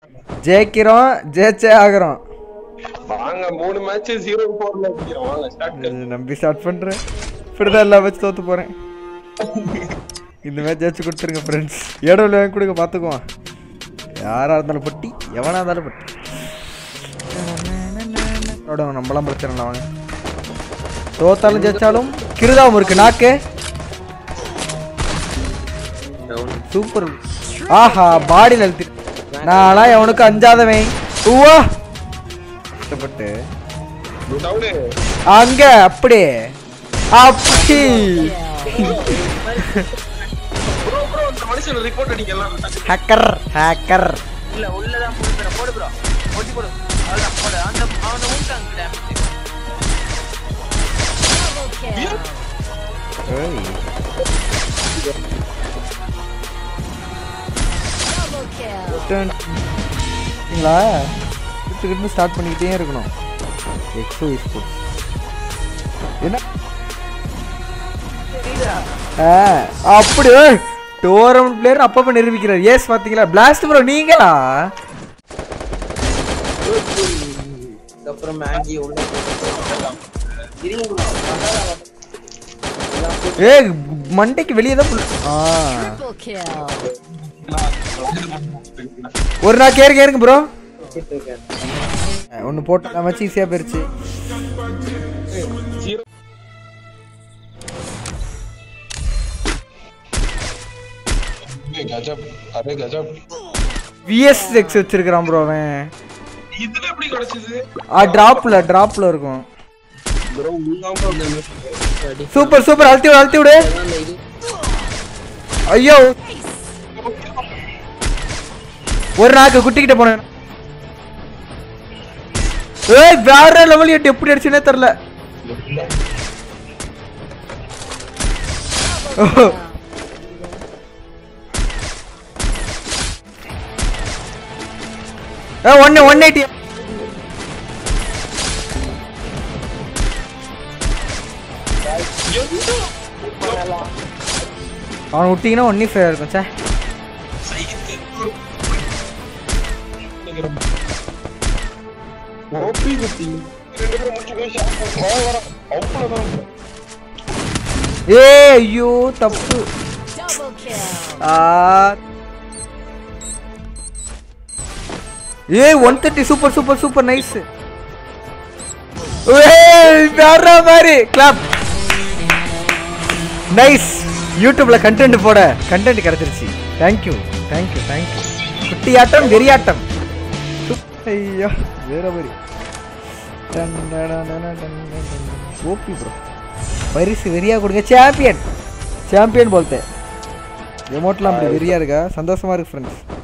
ஜெயிக்கிறோம் ஜெயிச்சே ஆகிறோம் வாங்க மூணு மேட்ச் ஜீரோ போர்ல இருக்கிறோம் வாங்க ஸ்டார்ட் இது நம்பி ஸ்டார்ட் பண்றேன் இப்படிதான் எல்லா மேட்ச் தோத்து போறேன் இந்த மேட்ச் ஜெயிச்சு கொடுத்துருங்க ஃப்ரெண்ட்ஸ் ஏடோல வாங்கி கொடுங்க பார்த்துக்குவோம் யாரா இருந்தாலும் பட்டி எவனா இருந்தாலும் பட்டி அதோட நம்மளாம் பிரச்சனை இல்லை வாங்க தோத்தாலும் ஜெயிச்சாலும் கிருதாவும் இருக்கு நாக்கு சூப்பர் ஆஹா பாடி நிறுத்தி நானா எவனுக்கு அஞ்சாதவன் உவா கஷ்டப்பட்டு டவுனு அங்க அப்படி அப்படி ப்ரோ ப்ரோ இந்த மனுஷன் ரிப்போர்ட் அடிக்கலாம் ஹேக்கர் ஹேக்கர் இல்ல உள்ளதான் போடு ப்ரோ போடு ப்ரோ போட்டி போடு அதான் போடு அந்த அவனை உண்டாங்க டேமேஜ் சரிங்களா கிட்ட ஸ்டார்ட் பண்ணிக்கிட்டே இருக்கணும் எக்ஸோ ஸ்போர்ட்ஸ் என்ன ஆ, அப்படி டோர்னமெண்ட் பிளேயர் அப்பப்ப நிரூபிக்கிறார் எஸ் பாத்தீங்களா பிளாஸ்ட் ப்ரோ நீங்களா அப்புறம் மேகி உள்ள ஏ மண்டைக்கு வெளியே தான் புல்- ஆ Triple kill. ஒரு நாள் கேருங்க ஏறுங்க ப்ரோ இருக்கேன் ஒன்று போட்டு நம்ம ஈஸியாக போயிருச்சு ஜீரோ கஜப் அரே கஜப் விஎஸ் எக்ஸ் வச்சிருக்கிறான் ப்ரோ அவன் இதுல எப்படி கிடைச்சது ஆ டிராப்ல டிராப்ல இருக்கும் ப்ரோ உள்ளாம சூப்பர் சூப்பர் அழுத்தி விடு அழுத்தி விடு அந்த இது ஐயோ ஒரு நாக்கு குட்டிக்கிட்ட போனேன் ஏய் வேற லெவல் எட்டு எப்படி அடிச்சுனே தெரியல ஓ. ஏ ஒன்னு ஒன் எயிட்டி அவன் விட்டீங்கன்னா ஒன்னே ஃபேர் இருக்கும் சே ஓபி குத்தி ரெண்டு பேரும் முடிச்சு பேசி வர அவ்வளவுதான் ஏ ஐயோ தப்பு Double kill. ஆ A one thirty super super super nice வேற மாதிரி கிளாப் நைஸ் யூடியூப்ல கண்டென்ட் போட கண்டென்ட் கிடைச்சிருச்சு தேங்க்யூ தேங்க்யூ தேங்க்யூ குட்டியாட்டம் வெறியாட்டம் ஐயோ வேற மாதிரி ஓபி ப்ரோ பரிசு வெறியா கொடுங்க சாம்பியன் சாம்பியன் போல்தே எமோட்லாம் அப்படி வெறியா இருக்கா சந்தோஷமா இருக்கு ஃப்ரெண்ட்ஸ்